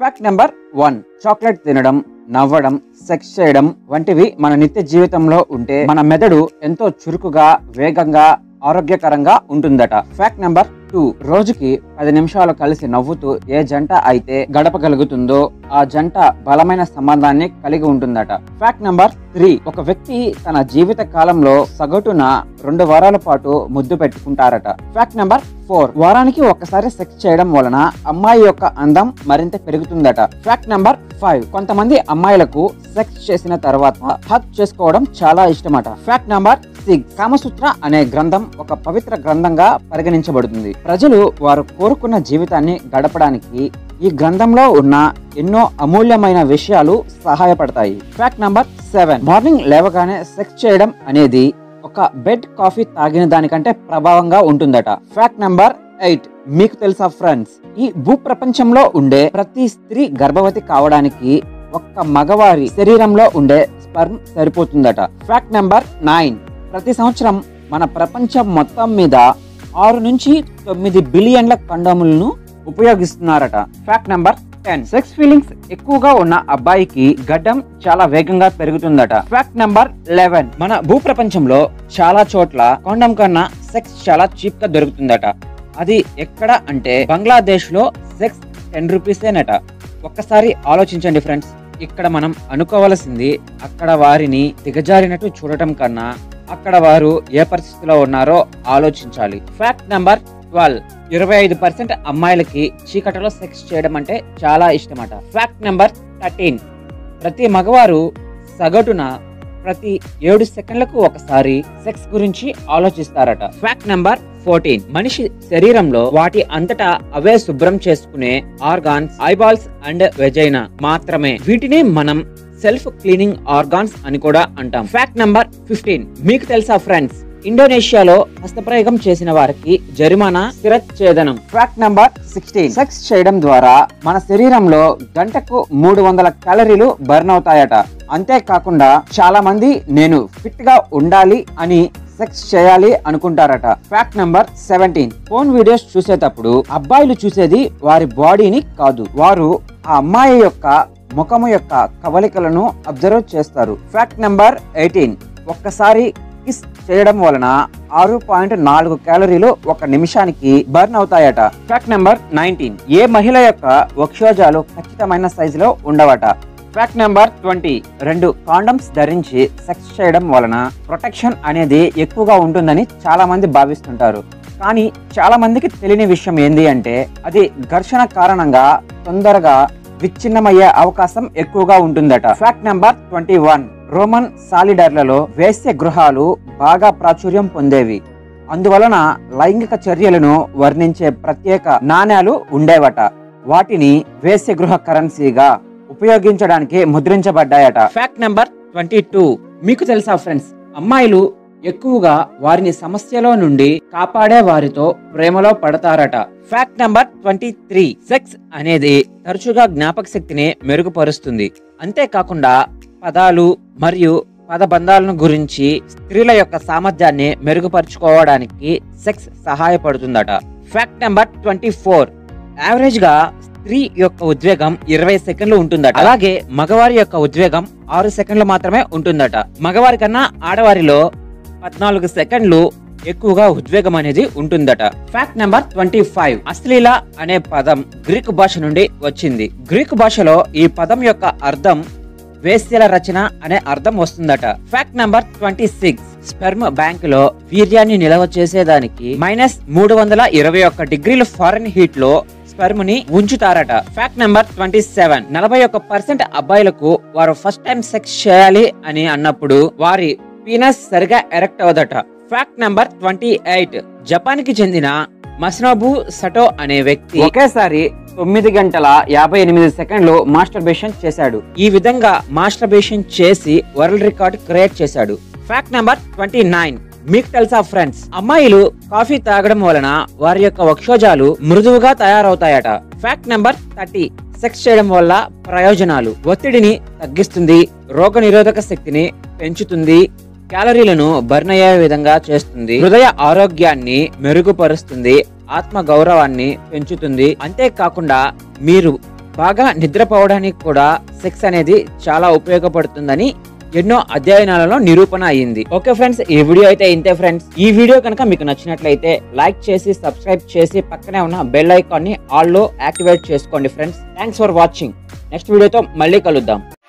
fact number one chocolate తినడం నవ్వడం sex చేయడం వంటివి మన నిత్య జీవితంలో ఉంటే మన మెదడు ఎంతో చురుకుగా వేగంగా ఆరోగ్యకరంగా ఉంటుందట ఫ్యాక్ట్ నెంబర్ టూ రోజుకి పది నిమిషాలు కలిసి నవ్వుతూ ఏ జంట అయితే గడపగలుగుతుందో ఆ జంట బలమైన సంబంధాన్ని కలిగి ఉంటుందట ఫ్యాక్ట్ నెంబర్ త్రీ ఒక వ్యక్తి తన జీవిత కాలంలో సగటున రెండు వారాల పాటు ముద్దు పెట్టుకుంటారట ఫ్యాక్ట్ నెంబర్ ఫోర్ వారానికి ఒక్కసారి సెక్స్ చేయడం వలన అమ్మాయి యొక్క అందం మరింత పెరుగుతుందట ఫ్యాక్ట్ నెంబర్ ఫైవ్ కొంతమంది అమ్మాయిలకు సెక్స్ చేసిన తర్వాత హక్ చేసుకోవడం చాలా ఇష్టమట ఫ్యాక్ట్ నెంబర్ సిక్స్ కామసూత్ర అనే గ్రంథం ఒక పవిత్ర గ్రంథంగా పరిగణించబడుతుంది ప్రజలు వారు కోరుకున్న జీవితాన్ని గడపడానికి ఈ గ్రంథంలో ఉన్న ఎన్నో అమూల్యమైన విషయాలు సహాయపడతాయి ఫ్యాక్ట్ నంబర్ సెవెన్ మార్నింగ్ లేవగానే సెక్స్ చేయడం అనేది ఒక బెడ్ కాఫీ తాగిన దానికంటే ప్రభావంగా ఉంటుందట ఫ్యాక్ట్ నంబర్ ఎయిట్ మీకు తెలుసా ఫ్రెండ్స్ ఈ భూప్రపంచంలో ఉండే ప్రతి స్త్రీ గర్భవతి కావడానికి ఒక్క మగవారి శరీరంలో ఉండే స్పర్మ్ సరిపోతుందట ఫ్యాక్ట్ నెంబర్ నైన్ ప్రతి సంవత్సరం మన ప్రపంచం మొత్తం మీద ఆరు నుంచి తొమ్మిది బిలియన్ల కండములను ఉపయోగిస్తున్నారట fact number ten sex feelings ఎక్కువగా ఉన్న అబ్బాయికి గడ్డం చాలా వేగంగా పెరుగుతుందట ఫ్యాక్ట్ నెంబర్ లెవెన్ మన భూప్రపంచంలో చాలా చోట్ల కొండం కన్నా సెక్స్ చాలా చీప్ గా దొరుకుతుందట అది ఎక్కడ అంటే బంగ్లాదేశ్ లో సెక్స్ టెన్ రూపీసేనట ఒక్కసారి ఆలోచించండి ఫ్రెండ్స్ ఇక్కడ మనం అనుకోవలసింది అక్కడ వారిని దిగజారినట్టు చూడటం కన్నా అక్కడ వారు ఏ పరిస్థితిలో ఉన్నారో ఆలోచించాలి ఫ్యాక్ట్ నెంబర్ ట్వెల్వ్ ఇరవై ఐదు పర్సెంట్ అమ్మాయిలకి చీకటిలో సెక్స్ చేయడం అంటే చాలా ఇష్టమట ఫ్యాక్ట్ నెంబర్ థర్టీన్ ప్రతి మగవారు సగటున ప్రతి ఏడు సెకండ్లకు ఒకసారి సెక్స్ గురించి ఆలోచిస్తారట ఫ్యాక్ట్ నెంబర్ ఫోర్టీన్ మనిషి శరీరంలో వాటి అంతటా అవే శుభ్రం చేసుకునే ఆర్గాన్స్ ఐబాల్స్ అండ్ వెజైనా మాత్రమే వీటిని మనం సెల్ఫ్ క్లీనింగ్ ఆర్గాన్స్ అని కూడా అంటాం ఫ్యాక్ట్ నంబర్ ఫిఫ్టీన్ మీకు తెలుసా ఫ్రెండ్స్ ఇండోనేషియాలో హస్తప్రయోగం చేసిన వారికి జరిమానా స్థిరచ్ఛేదనం ఫ్యాక్ట్ నంబర్ సిక్స్టీన్ సెక్స్ చేయడం ద్వారా మన శరీరంలో గంటకు మూడు వందల క్యాలరీలు బర్న్ అవుతాయట అంతేకాకుండా చాలా మంది నేను ఫిట్ గా ఉండాలి అని సెక్స్ చేయాలి అనుకుంటారట fact number seventeen phone videos చూసేటప్పుడు అబ్బాయిలు చూసేది వారి బాడీని కాదు వారు ఆ అమ్మాయి యొక్క ముఖము యొక్క కవలికలను అబ్జర్వ్ చేస్తారు ఫ్యాక్ట్ నెంబర్ ఎయిటీన్ ఒక్కసారి కిస్ చేయడం వలన ఆరు పాయింట్ నాలుగు క్యాలరీలు ఒక నిమిషానికి బర్న్ అవుతాయట ఫ్యాక్ట్ నెంబర్ నైన్టీన్ ఏ మహిళ యొక్క వక్షోజాలు ఖచ్చితమైన సైజులో ఉండవట ఫ్యాక్ట్ నెంబర్ ట్వంటీ రెండు కాండమ్స్ ధరించి సెక్స్ చేయడం వలన ప్రొటెక్షన్ అనేది ఎక్కువగా ఉంటుందని చాలా మంది భావిస్తుంటారు కానీ చాలా మందికి తెలియని విషయం ఏంది అంటే అది ఘర్షణ కారణంగా తొందరగా విచ్ఛిన్నమయ్యే అవకాశం ఎక్కువగా ఉంటుందట fact number twenty one Roman సాలిడర్లలో వేశ్య గృహాలు బాగా ప్రాచుర్యం పొందేవి అందువలన లైంగిక చర్యలను వర్ణించే ప్రత్యేక నాణ్యాలు ఉండేవట వాటిని వేశ్య గృహ కరెన్సీగా ఉపయోగించడానికి ముద్రించబడ్డాయట ఫ్యాక్ట్ నెంబర్ ట్వంటీ టూ మీకు తెలుసా ఫ్రెండ్స్ అమ్మాయిలు ఎక్కువగా వారిని సమస్యలో నుండి కాపాడే వారితో ప్రేమలో పడతారట fact number twenty three sex అనేది తరచుగా జ్ఞాపక శక్తిని మెరుగుపరుస్తుంది అంతేకాకుండా పదాలు మరియు పదబంధాలను గురించి స్త్రీల యొక్క సామర్థ్యాన్ని మెరుగుపరుచుకోవడానికి సెక్స్ సహాయపడుతుందట fact number twenty four average గా స్త్రీ యొక్క ఉద్వేగం ఇరవై సెకండ్లు ఉంటుందట అలాగే మగవారి యొక్క ఉద్వేగం ఆరు సెకండ్లు మాత్రమే ఉంటుందట మగవారి కన్నా ఆడవారిలో పద్నాలుగు సెకండ్లు ఎక్కువగా ఉద్వేగం అనేది ఉంటుందట ఫ్యాక్ట్ నెంబర్ ట్వంటీ ఫైవ్ అశ్లీల అనే పదం గ్రీకు భాష నుండి వచ్చింది గ్రీకు భాషలో ఈ పదం యొక్క అర్థం వేశ్యల రచన అనే అర్థం వస్తుందట fact number twenty six sperm bank లో వీర్యాన్ని నిల్వ చేసేదానికి మైనస్ మూడు వందల ఇరవై ఒక్క డిగ్రీల ఫారెన్ హీట్ లో స్పెర్మ్ ని ఉంచుతారట ఫ్యాక్ట్ నెంబర్ ట్వంటీ సెవెన్ నలభై ఒక్క పర్సెంట్ అబ్బాయిలకు వారు ఫస్ట్ టైం సెక్స్ చేయాలి అని అన్నప్పుడు వారి పీనస్ సరిగా ఎరెక్ట్ అవదట fact number twenty eight Japan కి చెందిన మస్నోబు సటో అనే వ్యక్తి ఒకేసారి తొమ్మిది గంటల యాభై ఎనిమిది సెకండ్లు మాస్టర్బేషన్ చేశాడు ఈ విధంగా మాస్టర్బేషన్ చేసి వరల్డ్ రికార్డ్ క్రియేట్ చేశాడు ఫ్యాక్ట్ నెంబర్ ట్వంటీ నైన్ మీకు తెలుసా ఫ్రెండ్స్ అమ్మాయిలు కాఫీ తాగడం వలన వారి యొక్క వక్షోజాలు మృదువుగా తయారవుతాయట ఫ్యాక్ట్ నెంబర్ థర్టీ సెక్స్ చేయడం వల్ల ప్రయోజనాలు ఒత్తిడిని తగ్గిస్తుంది రోగ నిరోధక శక్తిని పెంచుతుంది క్యాలరీలను బర్న్ అయ్యే విధంగా చేస్తుంది హృదయ ఆరోగ్యాన్ని మెరుగుపరుస్తుంది ఆత్మ గౌరవాన్ని పెంచుతుంది అంతేకాకుండా మీరు బాగా నిద్రపోవడానికి కూడా సెక్స్ అనేది చాలా ఉపయోగపడుతుందని ఎన్నో అధ్యయనాలలో నిరూపణ అయ్యింది ఓకే ఫ్రెండ్స్ ఈ వీడియో అయితే ఇంతే ఫ్రెండ్స్ ఈ వీడియో కనుక మీకు నచ్చినట్లయితే లైక్ చేసి సబ్స్క్రైబ్ చేసి పక్కనే ఉన్న బెల్ ఐకాన్ ని ఆల్ లో యాక్టివేట్ చేసుకోండి friends thanks for watching next వీడియోతో మళ్ళీ కలుద్దాం